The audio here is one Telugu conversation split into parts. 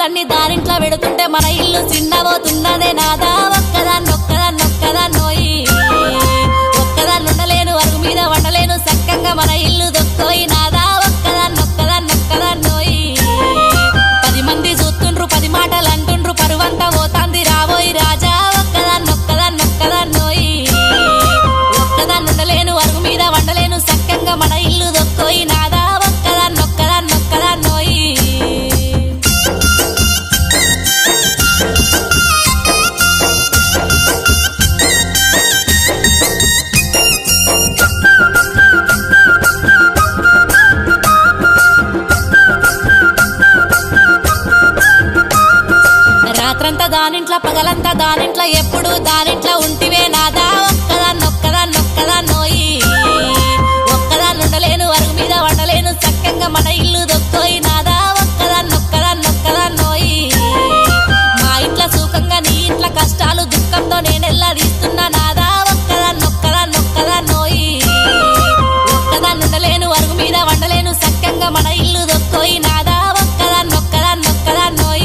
వస్తువులన్నీ దారింట్లో పెడుతుంటే మన ఇల్లు చిన్నబోతున్నదే నాదా ఒక్కదాన్ని ఒక్కదాన్ని ఒక్కదాన్నోయి ఒక్కదాన్ని ఉండలేను అరుగు మీద వండలేను సక్కంగా మన ఇల్లు దొక్కోయి నాదా ఒక్కదాన్ని ఒక్కదాన్ని ఒక్కదాన్నోయి పది మంది చూస్తుండ్రు పది మాటలు అంటుండ్రు పరువంతా పోతాంది రాబోయి రాజా ఒక్కదాన్ని ఒక్కదాన్ని ఒక్కదాన్నోయి ఒక్కదాన్ని ఉండలేను అరుగు మీద వండలేను సక్కంగా మన ఇల్లు దొక్కోయి నాదా ఒక్కదాన్ని ఒక్కదాన్ని ఒక్కదాన్నోయి రాత్రంతా దానింట్లో పగలంతా దానింట్లో ఎప్పుడు దానింట్లో ఉంటివే నాదా ఒక్కదాన్ని ఒక్కదాన్ని ఒక్కదాన్నోయి ఒక్కదాన్ని ఉండలేను అరుగు మీద వండలేను చక్కగా మన ఇల్లు దొక్కోయి నాదా ఒక్కదాన్ని ఒక్కదాన్ని ఒక్కదాన్నోయి మా ఇంట్లో సుఖంగా నీ ఇంట్లో కష్టాలు దుఃఖంతో నేనెల్లా తీస్తున్నా నాదా ఒక్కదాన్ని ఒక్కదాన్ని ఒక్కదాన్నోయి ఒక్కదాన్ని ఉండలేను అరుగు మీద వండలేను చక్కగా మన ఇల్లు దొక్కోయి నాదా ఒక్కదాన్ని ఒక్కదాన్ని ఒక్కదాన్నోయి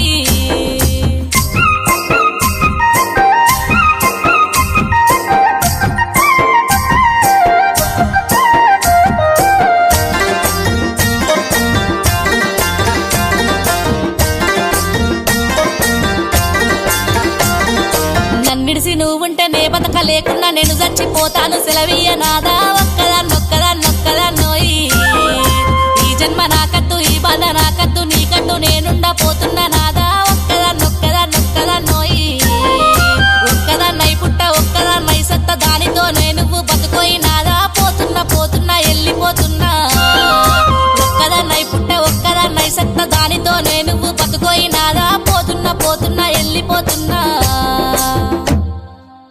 నన్నిడిసి నువ్వుంటే నే బతక లేకుండా నేను చచ్చిపోతాను సెలవీయ నాదా ఒక్కదాన్ని ఒక్కదాన్ని ఒక్కదాన్నోయి ఈ జన్మ నాకద్దు ఈ బాధ నాకద్దు నీకద్దు నేనుండా పోతున్నా నాదా ఒక్కదాన్ని ఒక్కదాన్ని ఒక్కదాన్నోయి ఒక్కదాన్నై పుట్ట ఒక్కదాన్నై సత్త దానితో నేను బతుకోయి నాదా పోతున్నా పోతున్నా వెళ్ళిపోతున్నా ఒక్కదాన్నై పుట్ట ఒక్కదాన్నై సత్త దానితో నేను బతుకోయి నాదా పోతున్నా పోతున్నా వెళ్ళిపోతున్నా